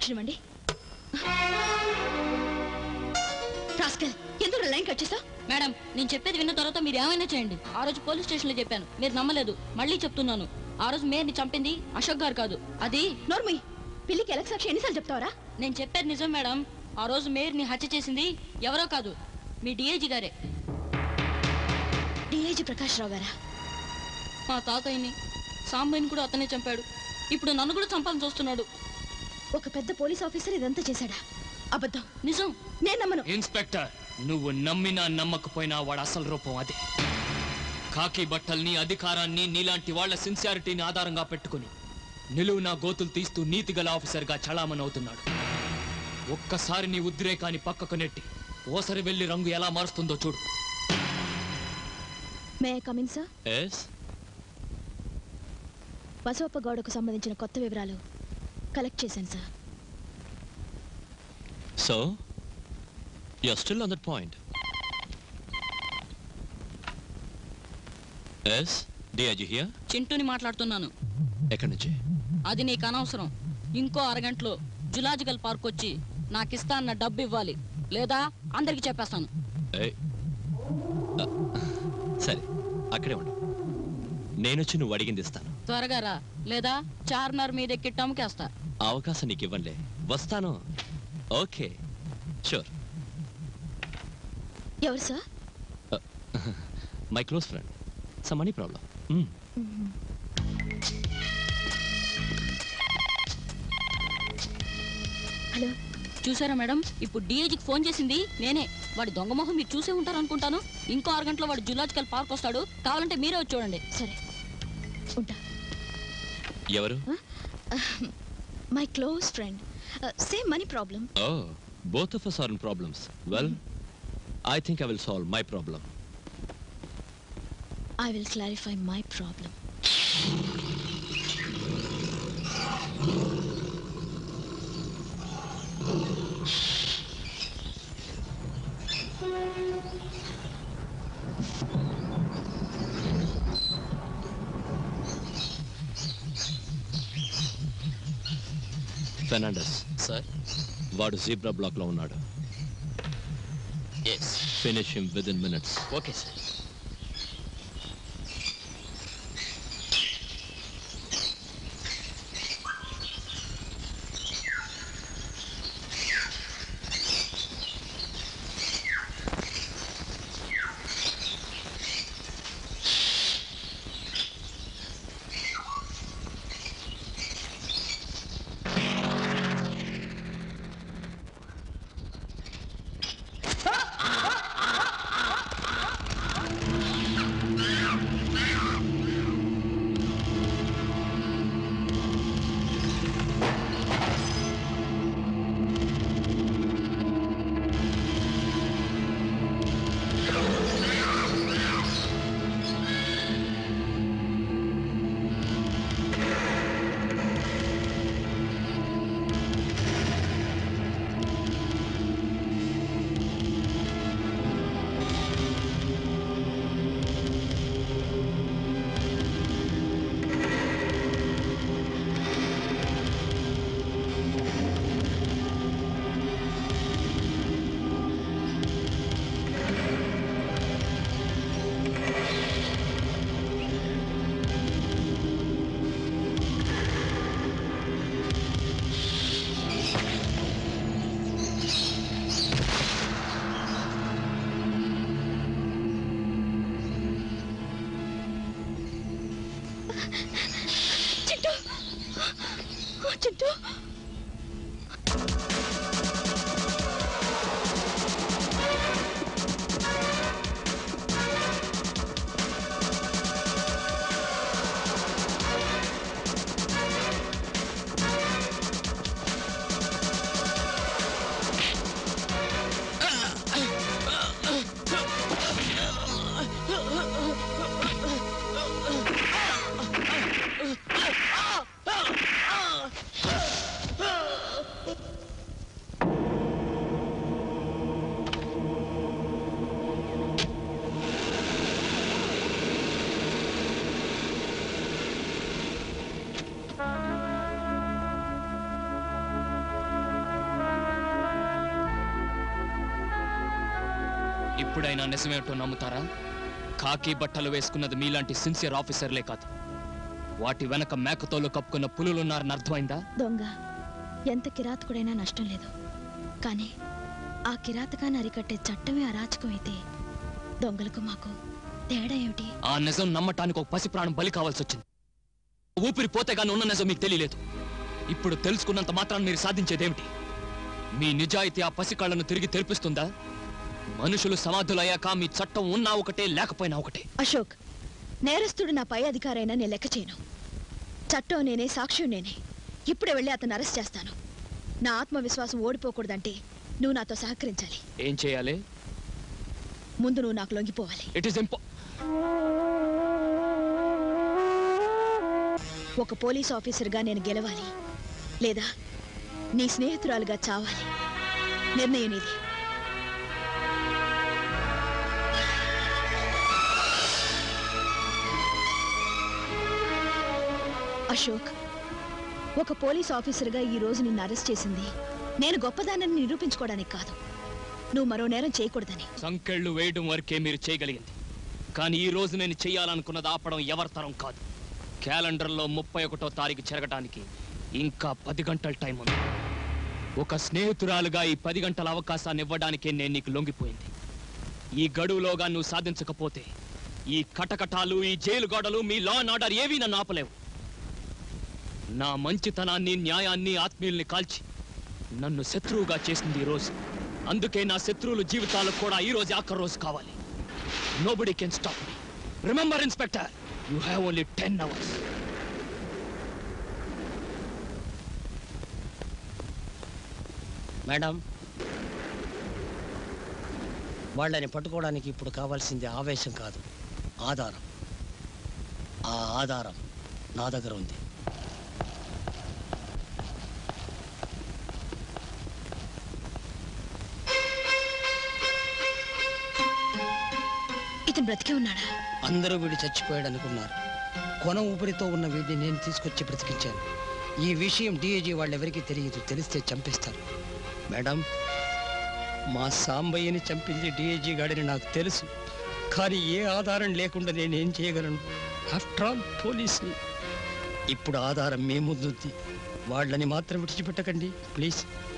Injection ఇవ్వండి rascal ఎందుకు line cut చేస్తావు మేడం నేను చెప్పేది విన్న తర్వాత మీరు ఏమైనా చేయండి ఆ రోజు పోలీస్ స్టేషన్ లో చెప్పాను మీరు నమ్మలేదు మళ్ళీ చెప్తున్నాను ఆ రోజు మేయర్ని చంపింది అశోక్ గారు కాదు అది నోర్మి పిల్లికి ఎలక్ సాక్షి ఎన్నిసార్లు చెప్తావరా నేను చెప్పేది నిజం మేడం ఆ రోజు మేయర్ని హత్య చేసింది ఎవరో కాదు మీ డిఐజీ గారే డిఐజీ ప్రకాష్ రావు గారా మా తాతయ్యని సాంబయ్యని కూడా అతనే చంపాడు ఇప్పుడు నన్ను కూడా చంపాలని చూస్తున్నాడు ఒక పెద్ద పోలీస్ ఆఫీసర్ ఇదంతా చేశాడా అబద్ధం నిజం నేను నమ్మను ఇన్స్పెక్టర్ నువ్వు నమ్మినా నమ్మకపోయినా వాడు అసలు రూపం అదే కాకి బట్టల్ని అధికారాన్ని నీలాంటి వాళ్ళ సిన్సియారిటీని ఆధారంగా పెట్టుకుని నిలువునా గోతులు తీస్తూ నీతిగల ఆఫీసర్గా చలామణి అవుతున్నాడు ఒక్కసారి నీ ఉద్రేకాన్ని పక్కకు నెట్టి ఓసరి వెళ్ళి రంగు ఎలా మారుస్తుందో చూడు may come in sir yes Basavappa గౌడకు సంబంధించిన కొత్త వివరాలు కలెక్ట్ చేశాను sir so you are still on that point yes DIG here చింటూని మాట్లాడుతున్నాను ఎక్కడి నుంచి అది నీకు అనవసరం ఇంకో అరగంటలో జులాజికల్ పార్క్ వచ్చి నాకు ఇస్తా అన్న డబ్బు ఇవ్వాలి లేదా అందరికి చెప్పేస్తాను ఏయ్. ఆ, సరే అక్కడే ఉండు నేను వచ్చి నువ్వు అడిగింది ఇస్తాను త్వరగా రా లేదా చార్మినార్ మీద ఎక్కి టమ్కేస్తా ఆ అవకాశం నీకు ఇవ్వంలే వస్తాను ఓకే షూర్ ఎవరు sir my close friend some money problem hello చూసారా మేడం ఇప్పుడు డిఐజీకి ఫోన్ చేసింది నేనే వాడి దొంగ మొహం మీరు చూసే ఉంటారు అనుకుంటాను ఇంకో అరగంటలో వాడు జులాజికల్ పార్క్ వస్తాడు కావాలంటే మీరే వచ్చి చూడండి సరే ఉంటా ఎవరు my close friend same money problem oh both of us are in problems well I think I will solve my problem I will clarify my problem Fernandes sir వాడు జీబ్రా బ్లాక్ లో ఉన్నాడు yes finish him with in minutes okay sir Chintu Chintu ఇప్పుడైనా నిజమేమిటో నమ్ముతారా కాకి బట్టలు వేసుకున్నది మీలాంటి సిన్సియర్ ఆఫీసర్లే కాదు వాటి వెనక మేకతోలు కప్పుకున్న పులులున్నారని అర్థమైందా దొంగ ఎంత కిరాతకుడైనా నష్టం లేదు కానీ ఆ కిరాతకాన్ని అరికట్టే చట్టమే అరాచకం అయితే దొంగలకు మాకు తేడా ఏమిటి ఆ నిజం నమ్మటానికి ఒక పసి ప్రాణం బలి కావాల్సి వచ్చింది ఊపిరి పోతే గాని ఉన్న నిజం మీకు తెలియలేదు ఇప్పుడు తెలుసుకున్నంత మాత్రాన్ని మీరు సాధించేదేమిటి మీ నిజాయితీ ఆ పసి కళ్ళను తిరిగి తెరిపిస్తుందా మనుషులు సమాధులయ్యాక మీ చట్టం ఉన్నా ఒకటే లేకపోయినా ఒకటే అశోక్ నేరస్తుడు నా పై అధికారైనా నేను లెక్క చేయను చట్టం నేనే సాక్ష్యం నేనే ఇప్పుడే వెళ్ళి అతను అరెస్ట్ చేస్తాను నా ఆత్మవిశ్వాసం ఓడిపోకూడదంటే నువ్వు నాతో సహకరించాలి ఏం చేయాలి ముందు నువ్వు నాకు లొంగిపోవాలి ఇట్ ఈస్ ఇంపా ఒక పోలీస్ ఆఫీసర్గా నేను గెలవాలి లేదా నీ స్నేహితురాలుగా చావాలి నిర్ణయం ఇది అశోక్ ఒక పోలీస్ ఆఫీసర్గా ఈ రోజు నిన్ను అరెస్ట్ చేసింది నేను గొప్పదానని నిరూపించుకోవడానికి కాదు నువ్వు మరో నేరం చేయకూడదని సంకెళ్ళు వేయడం వరకే మీరు చేయగలిగింది కానీ ఈ రోజు నేను చేయాలనుకున్నది ఆపడం ఎవరి తరం కాదు క్యాలెండర్లో ముప్పై ఒకటో తారీఖు జరగటానికి ఇంకా పది గంటల టైం ఉంది ఒక స్నేహితురాలుగా ఈ పది గంటల అవకాశాన్ని ఇవ్వడానికే నేను నీకు లొంగిపోయింది ఈ గడువులోగా నువ్వు సాధించకపోతే ఈ కటకటాలు ఈ జైలు గోడలు మీ లా అండ్ ఆర్డర్ ఏవీ నన్ను ఆపలేవు నా మంచితనాన్ని న్యాయాన్ని ఆత్మీయుల్ని కాల్చి నన్ను శత్రువుగా చేసింది ఈ రోజు అందుకే నా శత్రువుల జీవితాలకు కూడా ఈ రోజు ఆఖరి రోజు కావాలి nobody can stop me remember inspector you have only ten hours madam వాళ్ళని పట్టుకోవడానికి ఇప్పుడు కావాల్సింది ఆవేశం కాదు ఆధారం ఆ ఆధారం నా దగ్గర ఉంది ఇతను బ్రతికే ఉన్నాడా అందరూ వీడు చచ్చిపోయాడు అనుకున్నారు కొన ఊపిరితో ఉన్న వీడిని నేను తీసుకొచ్చి బ్రతికించాను ఈ విషయం డిఐజీ వాళ్ళెవరికీ తెలియదు తెలిస్తే చంపేస్తారు మేడం మా సాంబయ్యని చంపింది డిఐజీ గాడిని నాకు తెలుసు కానీ ఏ ఆధారం లేకుండా నేనేం చేయగలను ఆఫ్టర్ ఆల్ పోలీస్ని ఇప్పుడు ఆధారం మీ ముందుంది వాళ్ళని మాత్రం విడిచిపెట్టకండి ప్లీజ్